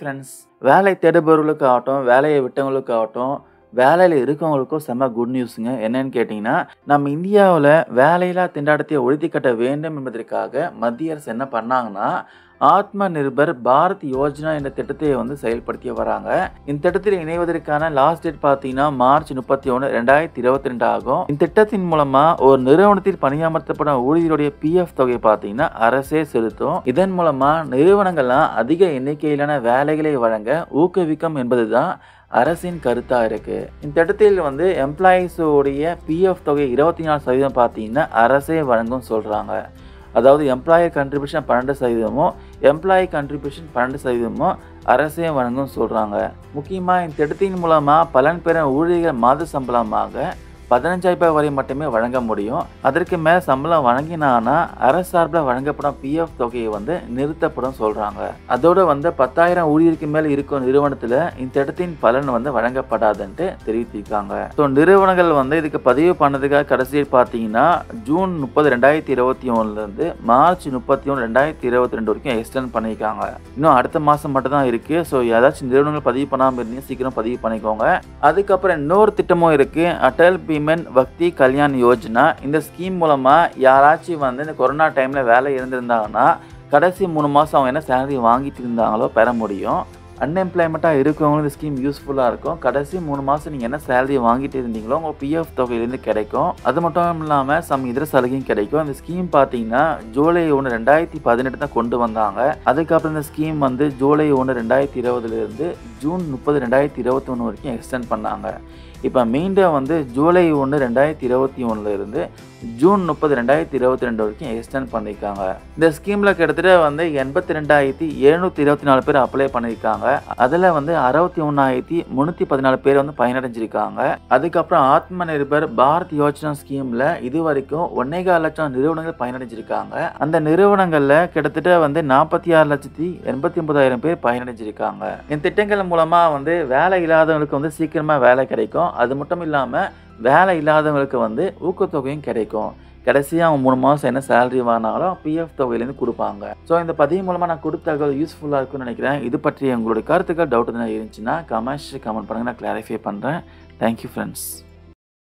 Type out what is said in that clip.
friends வேலை தேடுபவர்களுக்கு ஆகட்டும் வேலையை விட்டவங்களுக்கு ஆகட்டும் வேலையில் இருக்கவங்களுக்கும் செம்ம குட் நியூஸுங்க என்னன்னு கேட்டிங்கன்னா நம்ம இந்தியாவில் வேலையில்லா திண்டாட்டத்தை ஒழித்து கட்ட வேண்டும் என்பதற்காக மத்திய அரசு என்ன பண்ணாங்கன்னா ஆத்ம நிர்பர் பாரத் யோஜனா என்ற திட்டத்தை வந்து செயல்படுத்தி வராங்க இந்த திட்டத்தில் இணைவதற்கான லாஸ்ட் டேட் பார்த்தீங்கன்னா மார்ச் முப்பத்தி ஒன்று ரெண்டாயிரத்தி இருபத்தி ரெண்டு ஆகும் இந்த திட்டத்தின் மூலமா ஒரு நிறுவனத்தில் பணியமர்த்தப்படும் ஊழியருடைய பிஎஃப் தொகை பார்த்தீங்கன்னா அரசே செலுத்தும் இதன் மூலமா நிறுவனங்கள்லாம் அதிக எண்ணிக்கையிலான வேலைகளை வழங்க ஊக்குவிக்கும் என்பதுதான் அரசின் கருத்தா இருக்கு இந்த திட்டத்தில் வந்து எம்ப்ளாயீஸோடைய பிஎஃப் தொகை இருபத்தி நாலு சதவீதம் பார்த்தீங்கன்னா அரசே வழங்கும் சொல்றாங்க அதாவது எம்ப்ளாயர் கண்ட்ரிபியூஷன் பன்னெண்டு சதவீதமும் எம்ப்ளாயி கண்ட்ரிபியூஷன் பன்னெண்டு சதவீதமும் அரசே வழங்கும் சொல்கிறாங்க முக்கியமாக இந்த திட்டத்தின் மூலமாக பலன் பெற ஊழியர்கள் மாத சம்பளமாக பதினஞ்சாயிரம் ரூபாய் வரை மட்டுமே வழங்க முடியும் அதற்கு மேலே சம்பளம் வழங்கினானா அரசு சார்பில் வழங்கப்படும் பிஎஃப் தொகையை வந்து நிறுத்தப்படும் சொல்கிறாங்க அதோட வந்து பத்தாயிரம் ஊழியருக்கு மேல் இருக்கும் நிறுவனத்தில் இந்த திட்டத்தின் பலன் வந்து வழங்கப்படாதுன்ட்டு தெரிவித்திருக்காங்க ஸோ நிறுவனங்கள் வந்து இதுக்கு பதிவு பண்ணதுக்காக கடைசியில் பார்த்தீங்கன்னா ஜூன் முப்பது ரெண்டாயிரத்தி இருபத்தி ஒன்றுலேருந்து மார்ச் முப்பத்தி ஒன்று ரெண்டாயிரத்தி இருபத்தி ரெண்டு வரைக்கும் எக்ஸ்டெண்ட் பண்ணியிருக்காங்க இன்னும் அடுத்த மாதம் மட்டும் தான் இருக்குது ஸோ ஏதாச்சும் நிறுவனங்கள் பதிவு பண்ணாமல் இருந்தீங்க சீக்கிரம் பதிவு பண்ணிக்கோங்க அதுக்கப்புறம் இன்னொரு திட்டமும் இருக்குது அடல் பீமன் பக்தி கல்யாண் யோஜனா இந்த ஸ்கீம் மூலமாக யாராச்சும் வந்து இந்த கொரோனா டைமில் வேலை இருந்திருந்தாங்கன்னா கடைசி மூணு மாதம் அவங்க என்ன சேலரி வாங்கிட்டு இருந்தாங்களோ பெற முடியும் அன்எம்ப்ளாய்மெண்ட்டாக இருக்கவங்களும் இந்த ஸ்கீம் யூஸ்ஃபுல்லாக இருக்கும் கடைசி மூணு மாதம் நீங்கள் என்ன சேலரி வாங்கிட்டு இருந்தீங்களோ உங்கள் பிஎஃப் தொகையிலேருந்து கிடைக்கும் அது மட்டும் இல்லாமல் சம் இதர சலுகையும் கிடைக்கும் இந்த ஸ்கீம் பார்த்தீங்கன்னா ஜூலை ஒன்று ரெண்டாயிரத்தி பதினெட்டு தான் கொண்டு வந்தாங்க அதுக்கப்புறம் இந்த ஸ்கீம் வந்து ஜூலை ஒன்று ரெண்டாயிரத்தி இருபதுலேருந்து ஜூன் முப்பது ரெண்டாயிரத்தி இருபத்தொன்று வரைக்கும் எக்ஸ்டெண்ட் பண்ணாங்க இப்போ மீண்டும் வந்து ஜூலை ஒன்று ரெண்டாயிரத்தி இருபத்தி ஒன்றுலேருந்து ஜூன் முப்பது ரெண்டாயிரத்தி இருபத்தி ரெண்டு வரைக்கும் எக்ஸ்டெண்ட் பண்ணியிருக்காங்க இந்த ஸ்கீமில் கிட்டத்தட்ட வந்து எண்பத்தி ரெண்டாயிரத்தி எழுநூற்றி இருபத்தி நாலு பேர் அப்ளை பண்ணியிருக்காங்க அதில் வந்து அறுபத்தி ஒன்றாயிரத்தி முந்நூற்றி பதினாலு பேர் வந்து பயனடைஞ்சிருக்காங்க அதுக்கப்புறம் ஆத்ம நிர்பர் பாரத் யோஜனா ஸ்கீமில் இது வரைக்கும் ஒன்னேகால் லட்சம் நிறுவனங்கள் பயனடைஞ்சிருக்காங்க அந்த நிறுவனங்களில் கிட்டத்தட்ட வந்து நாற்பத்தி ஆறு லட்சத்தி எண்பத்தி ஒன்பதாயிரம் பேர் பயனடைஞ்சிருக்காங்க இந்த திட்டங்கள் மூலமாக வந்து வேலை இல்லாதவங்களுக்கு வந்து சீக்கிரமாக வேலை கிடைக்கும் அது மட்டும் இல்லாமல் வேலை இல்லாதவங்களுக்கு வந்து ஊக்கத்தொகையும் கிடைக்கும் கடைசியாக அவங்க மூணு மாதம் என்ன சேலரி வாங்கினாலும் பிஎஃப் தொகையிலேருந்து கொடுப்பாங்க ஸோ இந்த பதிவு மூலமாக நான் கொடுத்த தகவல் யூஸ்ஃபுல்லாக இருக்கும்னு நினைக்கிறேன் இது பற்றி உங்களுடைய கருத்துக்கள் டவுட் எதுனா இருந்துச்சுன்னா கமெண்ட்ஸ் கமெண்ட் பண்ணுங்கள் நான் கிளாரிஃபை பண்ணுறேன் தேங்க்யூ ஃப்ரெண்ட்ஸ்